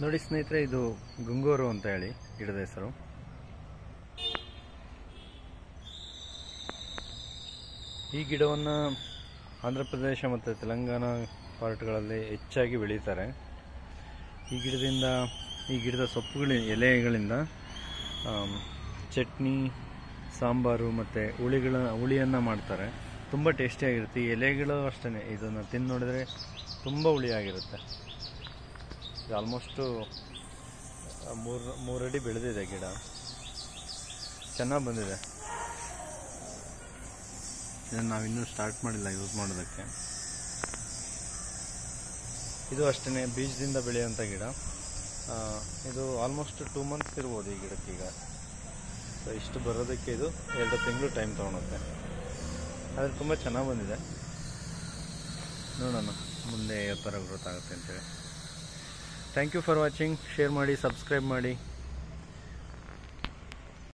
ನೋಡಿ ಸ್ನೇಹಿತರೆ ಇದು ಗುಂಗೂರು ಅಂತ ಹೇಳಿ ಗಿಡದ ಹೆಸರು ಈ ಗಿಡವನ್ನು ಆಂಧ್ರ ಪ್ರದೇಶ ಮತ್ತು ತೆಲಂಗಾಣ ಪಾರ್ಟ್ಗಳಲ್ಲಿ ಹೆಚ್ಚಾಗಿ ಬೆಳೀತಾರೆ ಈ ಗಿಡದಿಂದ ಈ ಗಿಡದ ಸೊಪ್ಪುಗಳ ಎಲೆಗಳಿಂದ ಆಮ್, ಚಟ್ನಿ ಸಾಂಬಾರು ಮತ್ತು ಹುಳಿಗಳ ಹುಳಿಯನ್ನು ಮಾಡ್ತಾರೆ ತುಂಬ ಟೇಸ್ಟಿಯಾಗಿರುತ್ತೆ ಈ ಎಲೆಗಳು ಅಷ್ಟೇ ಇದನ್ನು ತಿಂದು ನೋಡಿದರೆ ತುಂಬ ಹುಳಿಯಾಗಿರುತ್ತೆ ಇದು ಆಲ್ಮೋಸ್ಟು ಮೂರು ಮೂರಡಿ ಬೆಳೆದಿದೆ ಗಿಡ ಚೆನ್ನಾಗಿ ಬಂದಿದೆ ಇದನ್ನು ನಾವಿನ್ನೂ ಸ್ಟಾರ್ಟ್ ಮಾಡಿಲ್ಲ ಯೂಸ್ ಮಾಡೋದಕ್ಕೆ ಇದು ಅಷ್ಟೇ ಬೀಜದಿಂದ ಬೆಳೆಯುವಂಥ ಗಿಡ ಆ, ಇದು ಆಲ್ಮೋಸ್ಟ್ ಟೂ ಮಂತ್ಸ್ ಇರ್ಬೋದು ಈ ಗಿಡಕ್ಕೀಗ ಸೊ ಇಷ್ಟು ಬರೋದಕ್ಕೆ ಇದು ಎರಡು ತಿಂಗಳು ಟೈಮ್ ತೊಗೊಳುತ್ತೆ ಆದರೆ ತುಂಬ ಚೆನ್ನಾಗಿ ಬಂದಿದೆ ನೋಡೋಣ ಮುಂದೆ ಯಾವ ಥರ ಗ್ರೋತ್ ಆಗುತ್ತೆ ಅಂತೇಳಿ thank you for watching share ಮಾಡಿ ಸಬ್ಸ್ಕ್ರೈಬ್ ಮಾಡಿ